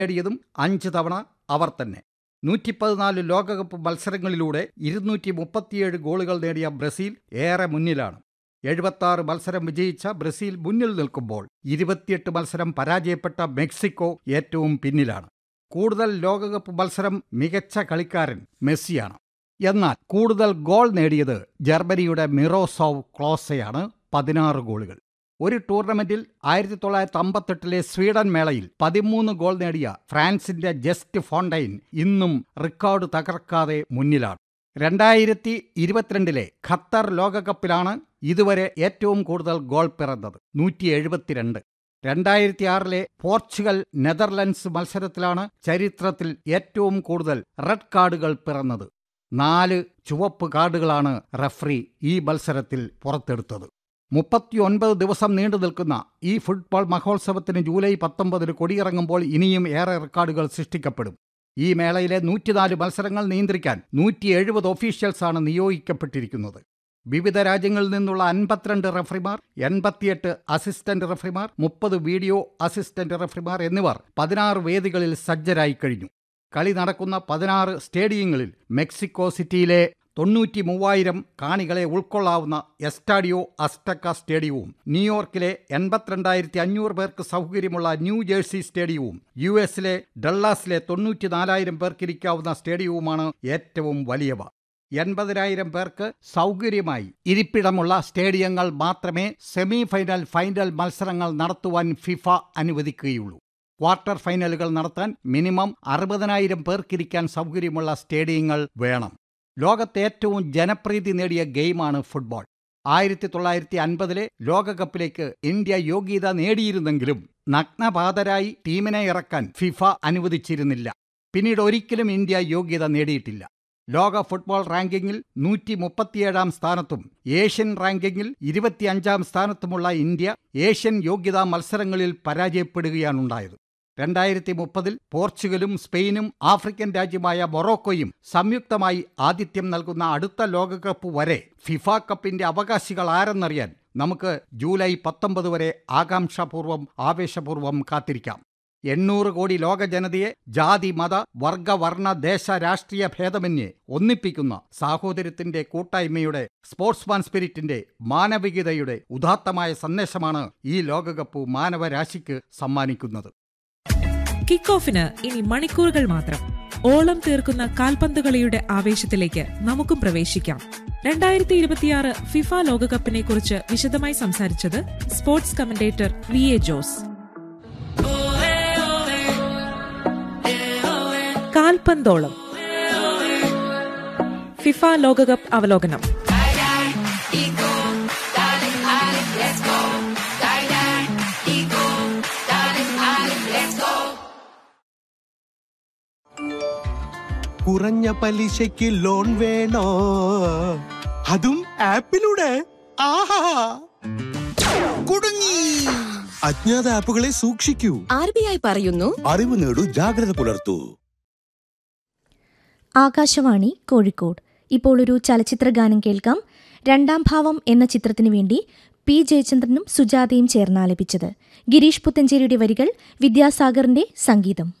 നേടിയതും അഞ്ച് തവണ അവർ തന്നെ നൂറ്റി പതിനാല് ലോകകപ്പ് മത്സരങ്ങളിലൂടെ ഇരുന്നൂറ്റി മുപ്പത്തിയേഴ് ഗോളുകൾ നേടിയ ബ്രസീൽ ഏറെ മുന്നിലാണ് എഴുപത്താറ് മത്സരം വിജയിച്ച ബ്രസീൽ മുന്നിൽ നിൽക്കുമ്പോൾ ഇരുപത്തിയെട്ട് മത്സരം പരാജയപ്പെട്ട മെക്സിക്കോ ഏറ്റവും പിന്നിലാണ് കൂടുതൽ ലോകകപ്പ് മത്സരം മികച്ച കളിക്കാരൻ മെസ്സിയാണ് എന്നാൽ കൂടുതൽ ഗോൾ നേടിയത് ജർമ്മനിയുടെ മിറോസോവ് ക്ലോസയാണ് പതിനാറ് ഗോളുകൾ ഒരു ടൂർണമെന്റിൽ ആയിരത്തി തൊള്ളായിരത്തി അമ്പത്തെട്ടിലെ സ്വീഡൻ മേളയിൽ പതിമൂന്ന് ഗോൾ നേടിയ ഫ്രാൻസിന്റെ ജസ്റ്റ് ഫോണ്ടൈൻ ഇന്നും റെക്കോർഡ് തകർക്കാതെ മുന്നിലാണ് രണ്ടായിരത്തി ഇരുപത്തിരണ്ടിലെ ഖത്തർ ലോകകപ്പിലാണ് ഇതുവരെ ഏറ്റവും കൂടുതൽ ഗോൾ പിറന്നത് നൂറ്റി എഴുപത്തിരണ്ട് രണ്ടായിരത്തി ആറിലെ പോർച്ചുഗൽ നെതർലൻഡ്സ് മത്സരത്തിലാണ് ചരിത്രത്തിൽ ഏറ്റവും കൂടുതൽ റെഡ് കാർഡുകൾ പിറന്നത് നാല് ചുവപ്പ് കാർഡുകളാണ് റഫറി ഈ മത്സരത്തിൽ പുറത്തെടുത്തത് മുപ്പത്തിയൊൻപത് ദിവസം നീണ്ടു നിൽക്കുന്ന ഈ ഫുട്ബോൾ മഹോത്സവത്തിന് ജൂലൈ പത്തൊമ്പതിന് കൊടിയിറങ്ങുമ്പോൾ ഇനിയും ഏറെ റെക്കോർഡുകൾ സൃഷ്ടിക്കപ്പെടും ഈ മേളയിലെ നൂറ്റിനാല് മത്സരങ്ങൾ നിയന്ത്രിക്കാൻ നൂറ്റി എഴുപത് ഒഫീഷ്യൽസാണ് നിയോഗിക്കപ്പെട്ടിരിക്കുന്നത് വിവിധ രാജ്യങ്ങളിൽ നിന്നുള്ള അൻപത്തിരണ്ട് റഫറിമാർ എൺപത്തിയെട്ട് അസിസ്റ്റന്റ് റഫറിമാർ മുപ്പത് വീഡിയോ അസിസ്റ്റന്റ് റഫറിമാർ എന്നിവർ പതിനാറ് വേദികളിൽ സജ്ജരായി കഴിഞ്ഞു കളി നടക്കുന്ന പതിനാറ് സ്റ്റേഡിയങ്ങളിൽ മെക്സിക്കോ സിറ്റിയിലെ തൊണ്ണൂറ്റി മൂവായിരം കാണികളെ ഉൾക്കൊള്ളാവുന്ന എസ്റ്റാഡിയോ അസ്റ്റക്ക സ്റ്റേഡിയവും ന്യൂയോർക്കിലെ എൺപത്തിരണ്ടായിരത്തി അഞ്ഞൂറ് പേർക്ക് സൗകര്യമുള്ള ന്യൂ ജേഴ്സി സ്റ്റേഡിയവും യു എസിലെ ഡള്ളാസിലെ തൊണ്ണൂറ്റിനാലായിരം പേർക്കിരിക്കാവുന്ന സ്റ്റേഡിയവുമാണ് ഏറ്റവും വലിയവ എൺപതിനായിരം പേർക്ക് സൗകര്യമായി ഇരിപ്പിടമുള്ള സ്റ്റേഡിയങ്ങൾ മാത്രമേ സെമി ഫൈനൽ ഫൈനൽ മത്സരങ്ങൾ നടത്തുവാൻ ഫിഫ അനുവദിക്കുകയുള്ളൂ ക്വാർട്ടർ ഫൈനലുകൾ നടത്താൻ മിനിമം അറുപതിനായിരം പേർക്കിരിക്കാൻ സൗകര്യമുള്ള സ്റ്റേഡിയങ്ങൾ വേണം ലോകത്തെ ഏറ്റവും ജനപ്രീതി നേടിയ ഗെയിമാണ് ഫുട്ബോൾ ആയിരത്തി തൊള്ളായിരത്തി അൻപതിലെ ലോകകപ്പിലേക്ക് ഇന്ത്യ യോഗ്യത നേടിയിരുന്നെങ്കിലും നഗ്നപാതരായി ടീമിനെ ഇറക്കാൻ ഫിഫ അനുവദിച്ചിരുന്നില്ല പിന്നീട് ഒരിക്കലും ഇന്ത്യ യോഗ്യത നേടിയിട്ടില്ല ലോക ഫുട്ബോൾ റാങ്കിങ്ങിൽ നൂറ്റി മുപ്പത്തിയേഴാം സ്ഥാനത്തും ഏഷ്യൻ റാങ്കിങ്ങിൽ ഇരുപത്തിയഞ്ചാം സ്ഥാനത്തുമുള്ള ഇന്ത്യ ഏഷ്യൻ യോഗ്യതാ മത്സരങ്ങളിൽ പരാജയപ്പെടുകയാണുണ്ടായത് രണ്ടായിരത്തി മുപ്പതിൽ പോർച്ചുഗലും സ്പെയിനും ആഫ്രിക്കൻ രാജ്യമായ മൊറോക്കോയും സംയുക്തമായി ആതിഥ്യം നൽകുന്ന അടുത്ത ലോകകപ്പ് വരെ ഫിഫ കപ്പിന്റെ അവകാശികൾ ആരെന്നറിയാൻ നമുക്ക് ജൂലൈ പത്തൊമ്പത് വരെ ആകാംക്ഷാപൂർവം ആവേശപൂർവം കാത്തിരിക്കാം എണ്ണൂറ് കോടി ലോക ജനതയെ ജാതി മത വർഗ വർണ്ണ ദേശ രാഷ്ട്രീയ ഭേദമന്യേ ഒന്നിപ്പിക്കുന്ന സാഹോദര്യത്തിന്റെ കൂട്ടായ്മയുടെ സ്പോർട്സ്മാൻ സ്പിരിറ്റിന്റെ മാനവികതയുടെ ഉദാത്തമായ സന്ദേശമാണ് ഈ ലോകകപ്പ് മാനവരാശിക്ക് സമ്മാനിക്കുന്നത് കിക്ക് ഓഫിന് ഇനി മണിക്കൂറുകൾ മാത്രം ഓളം തീർക്കുന്ന കാൽപന്ത് കളിയുടെ ആവേശത്തിലേക്ക് നമുക്കും പ്രവേശിക്കാം രണ്ടായിരത്തി ഇരുപത്തിയാറ് ഫിഫ ലോകകപ്പിനെ കുറിച്ച് വിശദമായി സംസാരിച്ചത് sports commentator V A Jose കാൽപന്തോളം ഫിഫ ലോകകപ്പ് അവലോകനം കുറഞ്ഞ പലിശയ്ക്ക് ലോൺ വേണോ അതും ആപ്പിലൂടെ ആഹാ കുടുങ്ങി അജ്ഞാത ആപ്പുകളെ സൂക്ഷിക്കൂ ആർ ബി ഐ പറയുന്നു അറിവ് നേടൂ ജാഗ്രത പുലർത്തൂ ആകാശവാണി കോഴിക്കോട് ഇപ്പോൾ ഒരു ചലച്ചിത്ര ഗാനം കേൾക്കാം രണ്ടാം ഭാവം എന്ന ചിത്രത്തിനു വേണ്ടി പി ജയചന്ദ്രനും സുജാതയും ചേർന്നാലപിച്ചത് ഗിരീഷ് പുത്തഞ്ചേരിയുടെ വരികൾ വിദ്യാസാഗറിന്റെ സംഗീതം